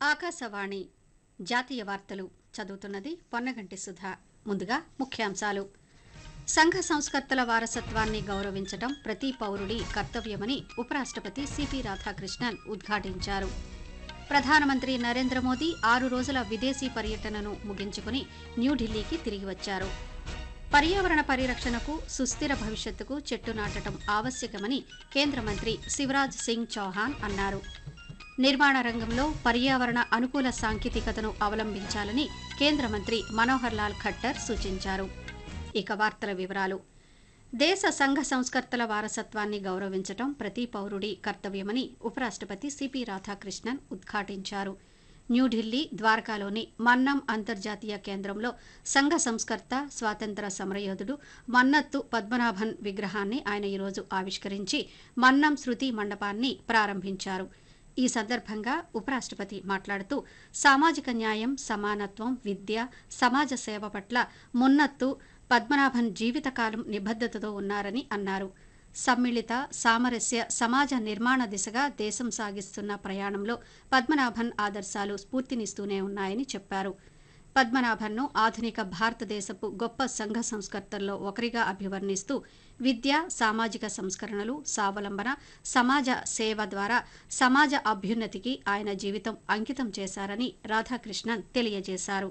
ఆకాశవాణి జాతీయ వార్తలు చదువుతున్నది పొన్నగంటి సుధా ముందుగా ముఖ్యాంశాలు సంఘ సంస్కర్తల వారసత్వాన్ని గౌరవించడం ప్రతి పౌరుడి కర్తవ్యమని ఉపరాష్ట్రపతి సిపి రాధాకృష్ణన్ ఉద్ఘాటించారు ప్రధానమంత్రి నరేంద్ర మోదీ ఆరు రోజుల విదేశీ పర్యటనను ముగించుకుని న్యూఢిల్లీకి తిరిగి వచ్చారు పర్యావరణ పరిరక్షణకు సుస్థిర భవిష్యత్తుకు చెట్టు నాటడం ఆవశ్యకమని కేంద్ర మంత్రి శివరాజ్ సింగ్ చౌహాన్ అన్నారు నిర్మాణ రంగంలో పర్యావరణ అనుకూల సాంకేతికతను అవలంబించాలని కేంద్ర మంత్రి మనోహర్ లాల్ ఖట్టర్ సూచించారు ఇక వార్తల వివరాలు దేశ సంఘ సంస్కర్తల వారసత్వాన్ని గౌరవించడం ప్రతి పౌరుడి కర్తవ్యమని ఉపరాష్ట్రపతి సిపి రాధాకృష్ణన్ ఉద్ఘాటించారు న్యూఢిల్లీ ద్వారకాలోని మన్నం అంతర్జాతీయ కేంద్రంలో సంఘ సంస్కర్త స్వాతంత్ర సమరయోధుడు మన్నత్తు పద్మనాభన్ విగ్రహాన్ని ఆయన ఈరోజు ఆవిష్కరించి మన్నం శృతి మండపాన్ని ప్రారంభించారు ఈ సందర్భంగా ఉపరాష్ట్రపతి మాట్లాడుతూ సామాజిక న్యాయం సమానత్వం విద్య సమాజ సేవ పట్ల మున్నత్తు పద్మనాభన్ జీవితకాలం నిబద్ధతతో ఉన్నారని అన్నారు సమ్మిళిత సామరస్య సమాజ నిర్మాణ దిశగా దేశం సాగిస్తున్న ప్రయాణంలో పద్మనాభన్ ఆదర్శాలు స్ఫూర్తినిస్తూనే ఉన్నాయని చెప్పారు పద్మనాభన్ను ఆధునిక భారతదేశపు గొప్ప సంఘ సంస్కర్తల్లో ఒకరిగా అభివర్ణిస్తూ విద్య సామాజిక సంస్కరణలు స్వావలంబన సమాజ సేవ ద్వారా సమాజ అభ్యున్నతికి ఆయన జీవితం అంకితం చేశారని రాధాకృష్ణన్ తెలియజేశారు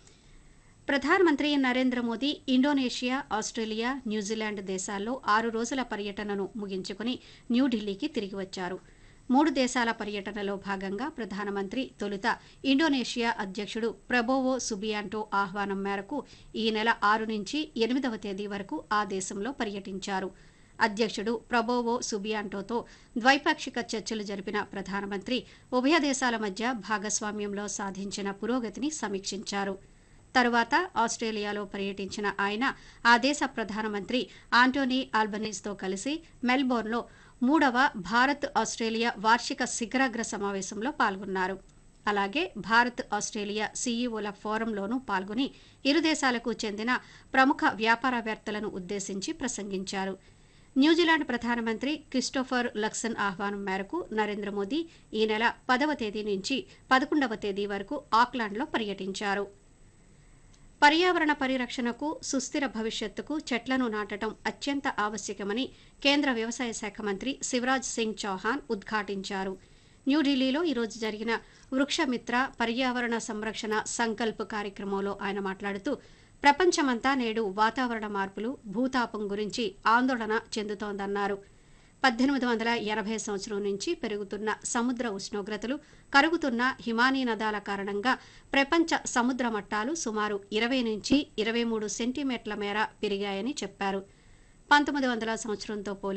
ప్రధానమంత్రి Narendra Modi Indonesia Australia New Zealand దేశాల్లో ఆరు రోజుల పర్యటనను ముగించుకుని న్యూఢిల్లీకి తిరిగి వచ్చారు మూడు దేశాల పర్యటనలో భాగంగా ప్రధానమంత్రి తొలుత ఇండోనేషియా అధ్యక్షుడు ప్రబోవో సుబియాంటో ఆహ్వానం మేరకు ఈ నెల ఆరు నుంచి ఎనిమిదవ తేదీ వరకు ఆ దేశంలో పర్యటించారు అధ్యక్షుడు ప్రబోవో సుబియాంటోతో ద్వైపాక్షిక చర్చలు జరిపిన ప్రధానమంత్రి ఉభయ దేశాల మధ్య భాగస్వామ్యంలో సాధించిన పురోగతిని సమీక్షించారు తరువాత ఆస్ట్రేలియాలో పర్యటించిన ఆయన ఆ దేశ ప్రధానమంత్రి ఆంటోనీ ఆల్బనీస్తో కలిసి మెల్బోర్న్లో మూడవ భారత్ ఆస్ట్రేలియా వార్షిక శిఖరాగ్ర సమావేశంలో పాల్గొన్నారు అలాగే భారత్ ఆస్ట్రేలియా సీఈఓల ఫోరంలోనూ పాల్గొని ఇరు దేశాలకు చెందిన ప్రముఖ వ్యాపారవేత్తలను ఉద్దేశించి ప్రసంగించారు న్యూజిలాండ్ ప్రధానమంత్రి క్రిస్టోఫర్ లక్సన్ ఆహ్వానం మేరకు నరేంద్ర మోదీ ఈ నెల పదవ తేదీ నుంచి పదకొండవ తేదీ వరకు ఆక్లాండ్లో పర్యటించారు పర్యావరణ పరిరక్షణకు సుస్థిర భవిష్యత్తుకు చెట్లను నాటడం అత్యంత ఆవశ్యకమని కేంద్ర వ్యవసాయ శాఖ మంత్రి శివరాజ్ సింగ్ చౌహాన్ ఉద్ఘాటించారు న్యూఢిల్లీలో ఈరోజు జరిగిన వృక్షమిత్ర పర్యావరణ సంరక్షణ సంకల్ప్ కార్యక్రమంలో ఆయన మాట్లాడుతూ ప్రపంచమంతా నేడు వాతావరణ మార్పులు భూతాపం గురించి ఆందోళన చెందుతోందన్నారు పద్దెనిమిది వందల ఎనభై సంవత్సరం నుంచి పెరుగుతున్న సముద్ర ఉష్ణోగ్రతలు కరుగుతున్న హిమానీ నదాల కారణంగా ప్రపంచ సముద్ర మట్టాలు సుమారు ఇరవై నుంచి ఇరవై మూడు సెంటీమీటర్ల మేర పెరిగాయని చెప్పారు పంతొమ్మిది వందల సంవత్సరంతో పోలి